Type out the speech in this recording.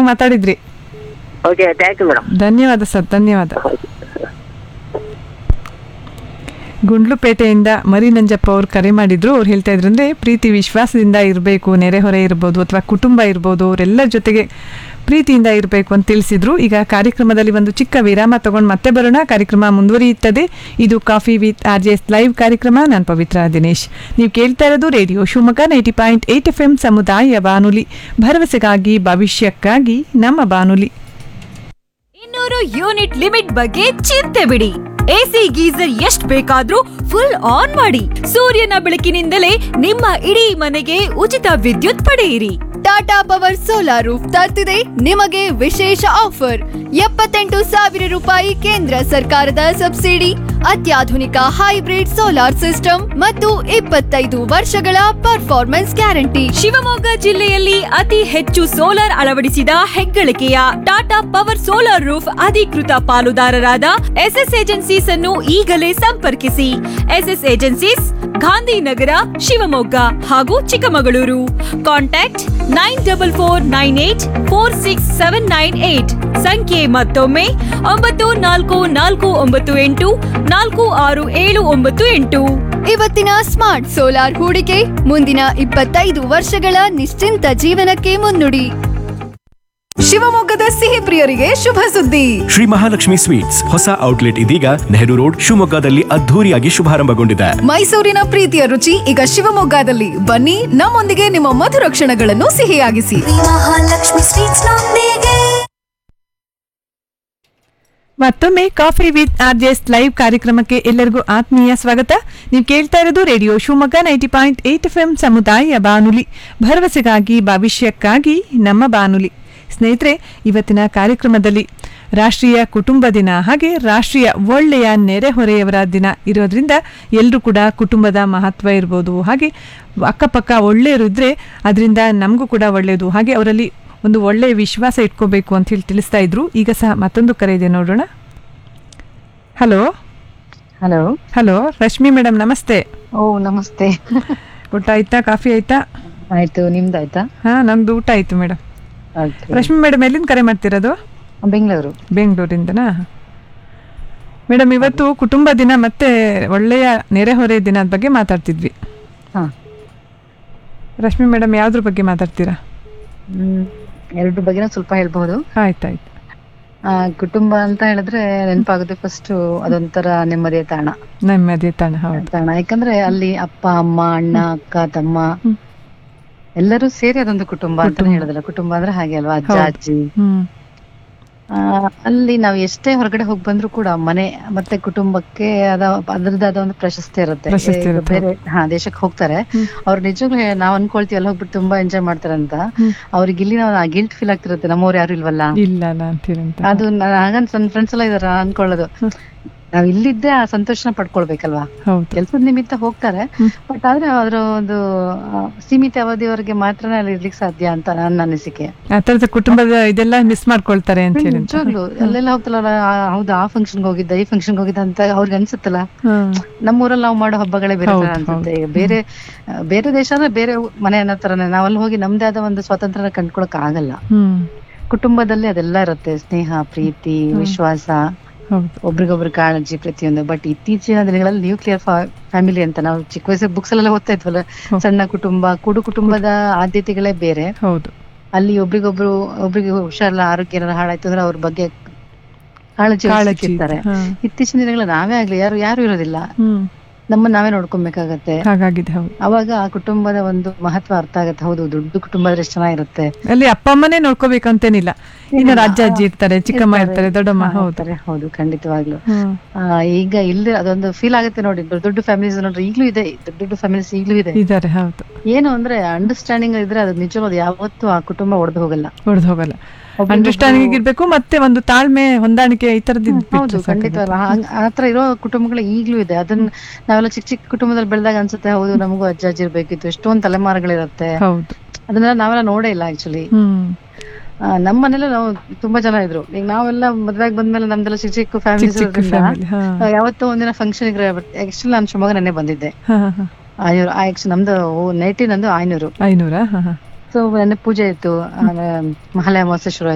ಚೆನ್ನಾಗಿ ಮಾತಾಡಿದ್ರಿ okay thank you madam ಧನ್ಯವಾದ ಸರ್ ಧನ್ಯವಾದ ಗುಂಡ್ಲುಪೇಟೆಯಿಂದ ಮರಿ ನಂಜಪ್ಪ ಅವ್ರು ಕರೆ ಮಾಡಿದ್ರು ಅವ್ರು ಹೇಳ್ತಾ ಇದ್ರು ಅಂದ್ರೆ ಪ್ರೀತಿ ವಿಶ್ವಾಸದಿಂದ ಇರಬೇಕು ನೆರೆಹೊರೆ ಇರ್ಬೋದು ಅಥವಾ ಕುಟುಂಬ ಇರ್ಬೋದು ಅವರೆಲ್ಲರ ಜೊತೆಗೆ ಪ್ರೀತಿಯಿಂದ ಇರಬೇಕು ಅಂತ ತಿಳಿಸಿದ್ರು ಈಗ ಕಾರ್ಯಕ್ರಮದಲ್ಲಿ ಒಂದು ಚಿಕ್ಕ ವಿರಾಮ ತಗೊಂಡು ಮತ್ತೆ ಬರೋಣ ಕಾರ್ಯಕ್ರಮ ಮುಂದುವರಿಯುತ್ತದೆ ಇದು coffee with R J S live ಕಾರ್ಯಕ್ರಮ ನಾನು ಪವಿತ್ರ ದಿನೇಶ್ ನೀವು ಕೇಳ್ತಾ ಇರೋದು radio Shivamogga ninety point eight F M ಸಮುದಾಯ ಬಾನುಲಿ ಭರವಸೆಗಾಗಿ ಭವಿಷ್ಯಕ್ಕಾಗಿ ನಮ್ಮ ಬಾನುಲಿ ಇನ್ನೂರು ಯೂನಿಟ್ ಲಿಮಿಟ್ ಬಗ್ಗೆ ಚಿಂತೆ ಬಿಡಿ ಎಸಿ ಗೀಸರ್ ಎಷ್ಟ್ ಬೇಕಾದ್ರೂ ಫುಲ್ ಆನ್ ಮಾಡಿ ಸೂರ್ಯನ ಬೆಳಕಿನಿಂದಲೇ ನಿಮ್ಮ ಇಡೀ ಮನೆಗೆ ಉಚಿತ ವಿದ್ಯುತ್ ಪಡೆಯಿರಿ ಟಾಟಾ ಪವರ್ ಸೋಲಾರ್ ರೂಫ್ ತರ್ತಿದೆ ನಿಮಗೆ ವಿಶೇಷ ಆಫರ್ ಎಪ್ಪತ್ತೆಂಟು ಸಾವಿರ ರೂಪಾಯಿ ಕೇಂದ್ರ ಸರ್ಕಾರದ ಸಬ್ಸಿಡಿ ಅತ್ಯಾಧುನಿಕ ಹೈಬ್ರಿಡ್ ಸೋಲಾರ್ ಸಿಸ್ಟಮ್ ಮತ್ತು ಇಪ್ಪತ್ತೈದು ವರ್ಷಗಳ ಪರ್ಫಾರ್ಮೆನ್ಸ್ ಗ್ಯಾರಂಟಿ ಶಿವಮೊಗ್ಗ ಜಿಲ್ಲೆಯಲ್ಲಿ ಅತಿ ಹೆಚ್ಚು ಸೋಲಾರ್ ಅಳವಡಿಸಿದ ಹೆಗ್ಗಳಿಕೆಯ ಟಾಟಾ ಪವರ್ ಸೋಲಾರ್ ರೂಫ್ ಅಧಿಕೃತ ಪಾಲುದಾರರಾದ ಎಸ್ಎಸ್ ಏಜೆನ್ಸೀಸ್ ಅನ್ನು ಈಗಲೇ ಸಂಪರ್ಕಿಸಿ ಎಸ್ಎಸ್ ಏಜೆನ್ಸೀಸ್ ಗಾಂಧಿನಗರ ಶಿವಮೊಗ್ಗ ಹಾಗೂ Chikkamagaluru contact nine double four nine eight four six seven nine eight ಸಂಖ್ಯೆ ಮತ್ತೊಮ್ಮೆ ಒಂಬತ್ತು ನಾಲ್ಕು ನಾಲ್ಕು ಒಂಬತ್ತು ಎಂಟು ನಾಲ್ಕು ಆರು ಏಳು ಒಂಬತ್ತು ಎಂಟು ಇವತ್ತಿನ ಸ್ಮಾರ್ಟ್ ಸೋಲಾರ್ ಹೂಡಿಕೆ ಮುಂದಿನ ಇಪ್ಪತ್ತೈದು ವರ್ಷಗಳ ನಿಶ್ಚಿಂತ ಜೀವನಕ್ಕೆ ಮುನ್ನುಡಿ ಶಿವಮೊಗ್ಗದ ಸಿಹಿ ಪ್ರಿಯರಿಗೆ ಶುಭ ಸುದ್ದಿ ಶ್ರೀ ಮಹಾಲಕ್ಷ್ಮಿ ಸ್ವೀಟ್ಸ್ ಹೊಸ ಔಟ್ಲೆಟ್ ಇದೀಗ ನೆಹರು ರೋಡ್ ಶಿವಮೊಗ್ಗದಲ್ಲಿ ಅದ್ಧೂರಿಯಾಗಿ ಶುಭಾರಂಭಗೊಂಡಿದೆ ಮೈಸೂರಿನ ಪ್ರೀತಿಯ ರುಚಿ ಈಗ ಶಿವಮೊಗ್ಗದಲ್ಲಿ ಬನ್ನಿ ನಮ್ಮೊಂದಿಗೆ ನಿಮ್ಮ ಮಧುರ ಕ್ಷಣಗಳನ್ನು ಸಿಹಿಯಾಗಿಸಿ ಮಹಾಲಕ್ಷ್ಮಿ ಸ್ವೀಟ್ಸ್ ನೊಂದಿಗೆ ಮತ್ತೊಮ್ಮೆ coffee with R J S live ಕಾರ್ಯಕ್ರಮಕ್ಕೆ ಎಲ್ಲರಿಗೂ ಆತ್ಮೀಯ ಸ್ವಾಗತ ನೀವು ಕೇಳ್ತಾ ಇರೋದು radio Shivamogga ninety point eight F M ಸಮುದಾಯ ಬಾನುಲಿ ಭರವಸೆಗಾಗಿ ಭವಿಷ್ಯಕ್ಕಾಗಿ ನಮ್ಮ ಬಾನುಲಿ ಸ್ನೇಹಿತರೆ ಇವತ್ತಿನ ಕಾರ್ಯಕ್ರಮದಲ್ಲಿ ರಾಷ್ಟ್ರೀಯ ಕುಟುಂಬ ದಿನ ಹಾಗೆ ರಾಷ್ಟ್ರೀಯ ಒಳ್ಳೆಯ ನೆರೆಹೊರೆಯವರ ದಿನ ಇರೋದ್ರಿಂದ ಎಲ್ಲರೂ ಕೂಡ ಕುಟುಂಬದ ಮಹತ್ವ ಇರ್ಬೋದು ಹಾಗೆ ಅಕ್ಕಪಕ್ಕ ಒಳ್ಳೆಯರು ಇದ್ದರೆ ಅದರಿಂದ ನಮಗೂ ಕೂಡ ಒಳ್ಳೆಯದು ಹಾಗೆ ಅವರಲ್ಲಿ ಒಂದು ಒಳ್ಳೆಯ ವಿಶ್ವಾಸ ಇಟ್ಕೋಬೇಕು ಅಂತ ಹೇಳಿ ತಿಳಿಸ್ತಾ ಇದ್ರು ಈಗ ಸಹ ಮತ್ತೊಂದು ಕರೆ ಇದೆ ನೋಡೋಣ hello hello hello Rashmi madam ನಮಸ್ತೆ ಓ ನಮಸ್ತೆ ಊಟ ಆಯ್ತಾ ಕಾಫಿ ಆಯ್ತಾ ಆಯ್ತು ನಿಮ್ದಾಯ್ತಾ ಹಾ ನಮ್ದು ಊಟ ಆಯ್ತು ಮೇಡಮ್ Okay. ರಶ್ಮಿ ಮೇಡಮ್ ಎಲ್ಲಿಂದ ಕರೆ ಮಾಡ್ತಿರೋದು ಬೆಂಗಳೂರು ಬೆಂಗಳೂರಿಂದನಾ ಮೇಡಮ್ ಇವತ್ತು ಕುಟುಂಬ ದಿನ ಮತ್ತೆ ಒಳ್ಳೆಯ ನೆರೆಹೊರೆ ದಿನದ ಬಗ್ಗೆ ಮಾತಾಡ್ತಿದ್ವಿ ಹಾ ರಶ್ಮಿ ಮೇಡಮ್ ಯಾವ್ದ್ರ ಬಗ್ಗೆ ಮಾತಾಡ್ತೀರಾ ಹ್ಮ್ ಎರಡ್ರ ಬಗ್ಗೆನೂ ಸ್ವಲ್ಪ ಹೇಳ್ಬಹುದು ಆಯ್ತಾಯ್ತು ಆ, ಕುಟುಂಬ ಅಂತ ಹೇಳಿದ್ರೆ ನೆನಪಾಗುತ್ತೆ ಫಸ್ಟ್ ಅದೊಂಥರ ನೆಮ್ಮದಿಯ ತಾಣ ನೆಮ್ಮದಿ ತಾಣ ಹೌದು ತಾಣ ಯಾಕಂದ್ರೆ ಅಲ್ಲಿ ಅಪ್ಪ ಅಮ್ಮ ಅಣ್ಣ ಅಕ್ಕ ತಮ್ಮ ಎಲ್ಲರೂ ಸೇರಿ ಅದೊಂದು ಕುಟುಂಬ ಅಂತ ಹೇಳೋದಲ್ಲ ಕುಟುಂಬ ಅಂದ್ರೆ ಹಾಗೆ ಅಲ್ವಾ ಅಜ್ಜ ಹೌದು. ಅಜ್ಜಿ ಹ್ಮ್ ಆ, ಅಲ್ಲಿ ನಾವು ಎಷ್ಟೇ ಹೊರಗಡೆ ಹೋಗಿ ಬಂದ್ರು ಕೂಡ ಮನೆ ಮತ್ತೆ ಕುಟುಂಬಕ್ಕೆ ಅದ ಅದ್ರದ್ದಾದ ಒಂದು ಪ್ರಶಸ್ತಿ ಇರುತ್ತೆ ಪ್ರಶಸ್ತಿ ಈಗ ಇರುತ್ತೆ, ಬೇರೆ ಹಾ ದೇಶಕ್ಕೆ ಹೋಗ್ತಾರೆ ಅವ್ರು ನಿಜವಾಗ್ಲೂ ಹೇ- ನಾವ್ ಅನ್ಕೊಳ್ತೀವಿ ಅಲ್ಲಿ ಹೋಗ್ಬಿಟ್ಟು ತುಂಬಾ ಎಂಜಾಯ್ ಮಾಡ್ತಾರೆ ಅಂತ ಅವ್ರಿಗೆ ಇಲ್ಲಿ ನಾವು ಗಿಲ್ಟ್ ಫೀಲ್ ಆಗ್ತಿರುತ್ತೆ ನಮ್ಮವ್ರು ಯಾರು ಇಲ್ವಲ್ಲ ಇಲ್ಲ ಅಲ್ಲ ಅಂತೀರಿ ಅಂತ ಅದು ನ- ಹಾಗಂತ ನನ್ನ ಫ್ರೆಂಡ್ಸ್ ಎಲ್ಲ ಇದಾರ ಅನ್ಕೊಳ್ಳೋದು ನಾವ್ ಇಲ್ಲಿದ್ದೇ ಆ ಸಂತೋಷನ ಪಡ್ಕೊಳ್ಬೇಕಲ್ವಾ ಹೌದು ಕೆಲ್ಸದ ನಿಮಿತ್ತ ಹೋಗ್ತಾರೆ ಬಟ್ ಆದ್ರೆ ಅದ್ರ ಒಂದು ಆ, ಸೀಮಿತ ಅವಧಿಯವರೆಗೆ ಮಾತ್ರನೇ ಅಲ್ಲಿ ಇರ್ಲಿಕ್ಕೆ ಸಾಧ್ಯ ಅಂತ ನನ್ನ ಅನಿಸಿಕೆ ಆ ಥರದ ಕುಟುಂಬದ ಇದೆಲ್ಲ ಮಿಸ್ ಮಾಡ್ಕೊಳ್ತಾರೆ ಅಂತ ಹೇಳಿ ಅಂತ. ನಿಜವಾಗ್ಲು ಅಲ್ಲೆಲ್ಲ ಹೋಗ್ತಲ್ಲ ಹೌದು ಆ ಫಂಕ್ಷನ್ ಹೋಗಿದ್ದ ಈ ಫಂಕ್ಷನ್ ಹೋಗಿದ್ದ ಅಂತ ಅವ್ರಿಗೆ ಅನ್ಸುತ್ತಲ್ಲ ಹ್ಮ್. ನಮ್ಮೂರಲ್ಲಿ ನಾವು ಮಾಡೋ ಹಬ್ಬಗಳೇ ಬೇರೆ ತರ ಹೌದು, ಅನ್ಸುತ್ತೆ ಈಗ ಬೇರೆ ಆ, ಬೇರೆ ದೇಶ ಅಂದ್ರೆ ಬೇರೆ ಊ- ಮನೆ ಅನ್ನೋ ತರನೇ ನಾವ್ ಅಲ್ಲಿ ಹೋಗಿ ನಮ್ದೇ ಆದ ಒಂದು ಸ್ವಾತಂತ್ರ್ಯನ ಕಂಡ್ಕೊಳಕ್ ಆಗಲ್ಲ ಹ್ಮ್ ಕುಟುಂಬದಲ್ಲಿ ಅದೆಲ್ಲ ಇರುತ್ತೆ ಸ್ನೇಹ ಪ್ರೀತಿ ವಿಶ್ವಾಸ ಹೌದು ಒಬ್ರಿಗೊಬ್ರು ಕಾಳಜಿ ಪ್ರತಿಯೊಂದು ಬಟ್ ಇತ್ತೀಚಿನ ದಿನಗಳಲ್ಲಿ ನ್ಯೂಕ್ಲಿಯರ್ ಫ್ಯಾಮಿಲಿ ಅಂತ ನಾವು ಚಿಕ್ಕ ವಯಸ್ಸು ಬುಕ್ಸ್ ಅಲ್ಲೆಲ್ಲ ಓದ್ತಾ ಇದ್ವಲ್ಲ ಸಣ್ಣ ಕುಟುಂಬ ಕೂಡು ಕುಟುಂಬದ ಆದ್ಯತೆಗಳೇ ಬೇರೆ ಹೌದು ಅಲ್ಲಿ ಒಬ್ರಿಗೊಬ್ರು ಒಬ್ರಿಗೆ ಹುಷಾರಿಲ್ಲ ಆರೋಗ್ಯ ಏನಾರ ಹಾಳಾಯ್ತು ಅಂದ್ರೆ ಅವ್ರ ಬಗ್ಗೆ ಕಾಳಜಿ ಕಾಳಜಿ ಇರ್ತಾರೆ ಹಾ. ಇತ್ತೀಚಿನ ದಿನಗಳಲ್ಲಿ ನಾವೇ ಆಗ್ಲಿ ಯಾರು ಯಾರು ಇರೋದಿಲ್ಲ ಹ್ಮ್ ನಮ್ಮನ್ನ ನಾವೇ ನೋಡ್ಕೊಬೇಕಾಗತ್ತೆ ಹಾಗಾಗಿದೆ ಹೌದು ಅವಾಗ ಆ ಕುಟುಂಬದ ಒಂದು ಮಹತ್ವ ಅರ್ಥ ಆಗತ್ತೆ ಹೌದು ದೊಡ್ಡ ಕುಟುಂಬ ಆದ್ರೆ ಎಷ್ಟು ಚೆನ್ನಾಗಿರುತ್ತೆ ಅಲ್ಲಿ ಅಪ್ಪ ಅಮ್ಮನೇ ನೋಡ್ಕೋಬೇಕಂತೇನಿಲ್ಲ ಇನ್ನು ಅಜ್ಜ ಅಜ್ಜಿ ಇರ್ತಾರೆ ಚಿಕ್ಕಮ್ಮ ಇರ್ತಾರೆ ದೊಡ್ಡಮ್ಮ ಹಾ, ಹೌದು ಇರ್ತಾರೆ, ಹೌದು ಖಂಡಿತವಾಗ್ಲು ಹ್ಮ್ ಆ, ಈಗ ಇಲ್ಲಿ ಅದೊಂದು ಫೀಲ್ ಆಗುತ್ತೆ ನೋಡಿ ದೊಡ್ಡ ದೊಡ್ಡ ಫ್ಯಾಮಿಲೀಸ್ ನೋಡ್ರಿ ಈಗ್ಲೂ ಇದೆ ದೊಡ್ಡ ದೊಡ್ಡ ಫ್ಯಾಮಿಲೀಸ್ ಈಗ್ಲೂ ಇದೆ ಇದಾರೆ ಹೌದು ಏನು ಅಂದ್ರೆ ಅಂಡರ್ಸ್ಟ್ಯಾಂಡಿಂಗ್ ಇದ್ರೆ ಅದು ನಿಜವಾದ ಯಾವತ್ತೂ ಆ ಕುಟುಂಬ ಒಡೆದು ಹೋಗಲ್ಲ ಹೊಡೆದು ಹೋಗಲ್ಲ ಅಂಡರ್ಸ್ಟ್ಯಾಂಡಿಂಗ್ ಇರ್ಬೇಕು ಮತ್ತೆ ಒಂದು ತಾಳ್ಮೆ ಹೊಂದಾಣಿಕೆ ಈ ತರದ್ ಹೌದು ಖಂಡಿತವಲ್ಲ ಹಾಗ್- ಆತರ ಇರೋ ಕುಟುಂಬಗಳು ಈಗ್ಲೂ ಇದೆ ಅದನ್ನ ನಾವೆಲ್ಲ ಚಿಕ್ಕ ಚಿಕ್ಕ ಕುಟುಂಬದಲ್ಲಿ ಬೆಳೆದಾಗ ಅನ್ಸುತ್ತೆ ಹೌದು ನಮಗೂ ಅಜ್ಜ ಅಜ್ಜಿ ಇರ್ಬೇಕಿತ್ತು ಎಷ್ಟೊಂದ್ ತಲೆಮಾರುಗಳಿರುತ್ತೆ ಹೌದು ಅದನ್ನೆಲ್ಲ ನಾವೆಲ್ಲ ನೋಡೇ ಇಲ್ಲ ಆಕ್ಚುಲಿ ಹ್ಮ್ ನಮ್ಮ ಮನೇಲಿ ನಾವು ತುಂಬಾ ಜನ ಇದ್ರು ಈಗ ನಾವೆಲ್ಲ ಮದ್ವೆಗ್ ಬಂದ್ಮೇಲೆ ನಮ್ದೆಲ್ಲ ಚಿಕ್ಕ ಚಿಕ್ಕ ಫ್ಯಾಮಿಲೀಸ್ ಚಿಕ್ಕ family, ಹಾ. ಯಾವತ್ತೋ ಒಂದಿನ ಫಂಕ್ಷನ್ ಆಕ್ಚುಲಿ ನಾನು ಶಿವಮೊಗ್ಗ ನೆನ್ನೆ ಬಂದಿದ್ದೆ ಹಾ ಹಾ ಹಾ ಆಯ್ನೂರು ಆಕ್ಚುಲಿ ನಮ್ದು ನೈಟಿ ನಂದು ಆಯ್ನೂರು ಐನೂರಾ ಹಾ ಹಾ ಸೊ ನೆನ್ನೆ ಪೂಜೆ ಇತ್ತು ಆಮೇಲೆ ಮಹಾಲಯ ಅಮಾವಾಸ್ಯೆ ಶುರು ಆಯ್ತು